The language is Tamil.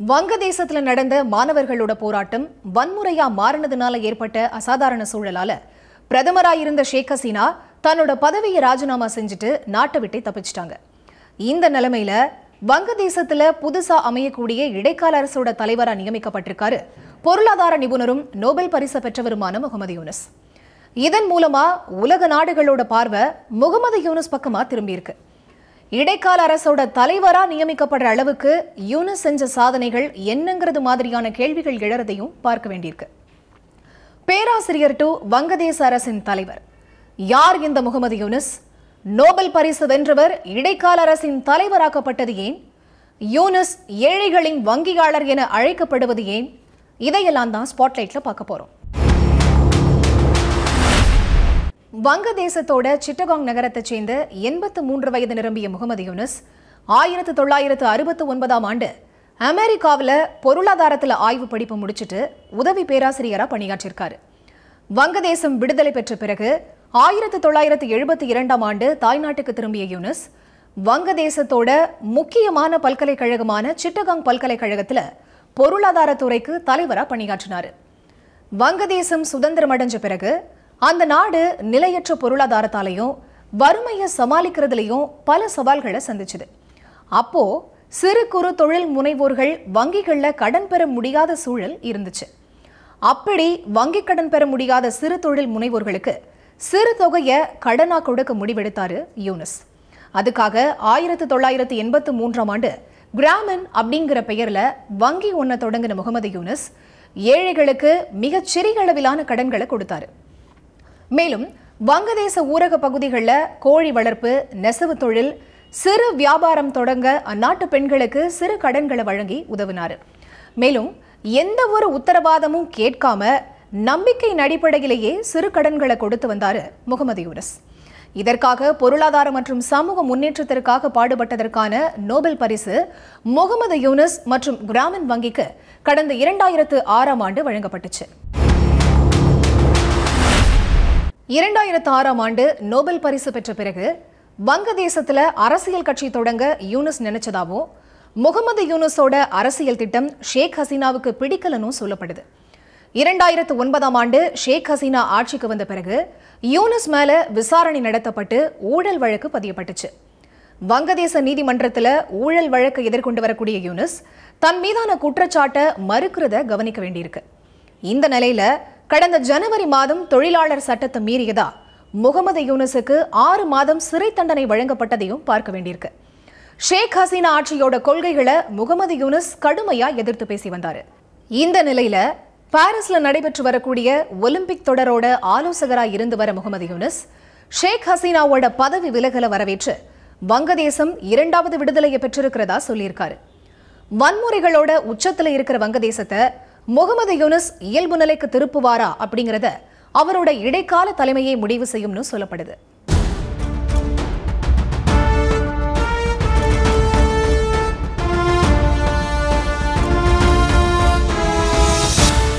வங்கதேசத்துல நடந்த மாணவர்களோட போராட்டம் வன்முறையா மாறினதுனால ஏற்பட்ட அசாதாரண சூழலால பிரதமராயிருந்த ஷேக் ஹசீனா தன்னோட பதவியை ராஜினாமா செஞ்சுட்டு நாட்டை விட்டே தப்பிச்சிட்டாங்க இந்த நிலைமையில வங்கதேசத்துல புதுசா அமையக்கூடிய இடைக்கால அரசோட தலைவரா நியமிக்கப்பட்டிருக்காரு பொருளாதார நிபுணரும் நோபல் பரிசு பெற்றவருமான முகமது யூனஸ் இதன் மூலமா உலக நாடுகளோட பார்வை முகமது யூனஸ் பக்கமா திரும்பியிருக்கு இடைக்கால அரசோட தலைவரா நியமிக்கப்படுற அளவுக்கு யூனஸ் செஞ்ச சாதனைகள் என்னங்கிறது மாதிரியான கேள்விகள் எழறதையும் பார்க்க வேண்டியிருக்கு பேராசிரியர் டு வங்கதேச அரசின் தலைவர் யார் இந்த முகமது யூனஸ் நோபல் பரிசு வென்றவர் இடைக்கால அரசின் தலைவராக்கப்பட்டது ஏன் யூனஸ் ஏழைகளின் வங்கியாளர் என அழைக்கப்படுவது ஏன் இதையெல்லாம் தான் ஸ்பாட்லைட்ல பார்க்க போறோம் வங்கதேசத்தோட சிட்டகாங் நகரத்தைச் சேர்ந்த எண்பத்து மூன்று வயது நிரம்பிய முகமது யூனஸ் ஆயிரத்து தொள்ளாயிரத்து அறுபத்து ஒன்பதாம் ஆண்டு அமெரிக்காவில் பொருளாதாரத்தில் ஆய்வு படிப்பு முடிச்சிட்டு உதவி பேராசிரியரா பணியாற்றிருக்காரு வங்கதேசம் விடுதலை பெற்ற பிறகு ஆயிரத்து தொள்ளாயிரத்து எழுபத்தி இரண்டாம் ஆண்டு தாய்நாட்டுக்கு திரும்பிய யூனஸ் வங்கதேசத்தோட முக்கியமான பல்கலைக்கழகமான சிட்டகாங் பல்கலைக்கழகத்தில் பொருளாதாரத்துறைக்கு தலைவரா பணியாற்றினாரு வங்கதேசம் சுதந்திரம் அடைஞ்ச பிறகு அந்த நாடு நிலையற்ற பொருளாதாரத்தாலையும் வறுமையை சமாளிக்கிறதுலையும் பல சவால்களை சந்திச்சுது அப்போ சிறு குறு தொழில் முனைவோர்கள் வங்கிகள்ல கடன் பெற முடியாத சூழல் இருந்துச்சு அப்படி வங்கி கடன் பெற முடியாத சிறு தொழில் முனைவோர்களுக்கு சிறு தொகையை கடனா கொடுக்க முடிவெடுத்தாரு யூனஸ் அதுக்காக ஆயிரத்து தொள்ளாயிரத்து எண்பத்து மூன்றாம் ஆண்டு கிராமன் அப்படிங்கிற பெயர்ல வங்கி ஒன்றை தொடங்கின முகமது யூனஸ் ஏழைகளுக்கு மிகச் சிறிய அளவிலான கடன்களை கொடுத்தாரு மேலும் வங்கதேச ஊரக பகுதிகளில் கோழி வளர்ப்பு நெசவு தொழில் சிறு வியாபாரம் தொடங்க அந்நாட்டு பெண்களுக்கு சிறு கடன்களை வழங்கி உதவினார் மேலும் எந்த ஒரு உத்தரவாதமும் கேட்காம நம்பிக்கையின் அடிப்படையிலேயே சிறு கடன்களை கொடுத்து வந்தாரு முகமது யூனஸ் இதற்காக பொருளாதார மற்றும் சமூக முன்னேற்றத்திற்காக பாடுபட்டதற்கான நோபல் பரிசு முகமது யூனஸ் மற்றும் கிராமின் வங்கிக்கு கடந்த இரண்டாயிரத்து ஆறாம் ஆண்டு வழங்கப்பட்டுச்சு இரண்டாயிரத்து ஆறாம் ஆண்டு நோபல் பரிசு பெற்ற பிறகு வங்கதேசத்துல அரசியல் கட்சி தொடங்க யூனஸ் நினைச்சதாவும் முகமது யூனஸோட அரசியல் திட்டம் ஷேக் ஹசீனாவுக்கு பிடிக்கலனும் சொல்லப்படுது இரண்டாயிரத்து ஒன்பதாம் ஆண்டு ஷேக் ஹசீனா ஆட்சிக்கு வந்த பிறகு யூனஸ் மேல விசாரணை நடத்தப்பட்டு ஊழல் வழக்கு பதியப்பட்டுச்சு வங்கதேச நீதிமன்றத்துல ஊழல் வழக்கு எதிர்கொண்டு வரக்கூடிய யூனஸ் தன் மீதான குற்றச்சாட்டை மறுக்கிறத கவனிக்க வேண்டியிருக்கு இந்த நிலையில கடந்த ஜனவரி மாதம் தொழிலாளர் சட்டத்தை மீறியதா முகமது யூனஸுக்கு ஆறு மாதம் சிறை தண்டனை வழங்கப்பட்டதையும் பார்க்க வேண்டியிருக்கு ஷேக் ஹசீனா ஆட்சியோட கொள்கைகளை முகமது யூனஸ் கடுமையா எதிர்த்து பேசி வந்தாரு இந்த நிலையில பாரிஸ்ல நடைபெற்று வரக்கூடிய ஒலிம்பிக் தொடரோட ஆலோசகரா இருந்து வர முகமது யூனஸ் ஷேக் ஹசீனாவோட பதவி விலகலை வரவேற்று வங்கதேசம் இரண்டாவது விடுதலையை பெற்றிருக்கிறதா சொல்லியிருக்காரு வன்முறைகளோட உச்சத்துல இருக்கிற வங்கதேசத்தை முகமது யூனஸ் இயல்பு நிலைக்கு திருப்புவாரா அப்படிங்கறத அவரோட இடைக்கால தலைமையை முடிவு செய்யும்னு சொல்லப்படுது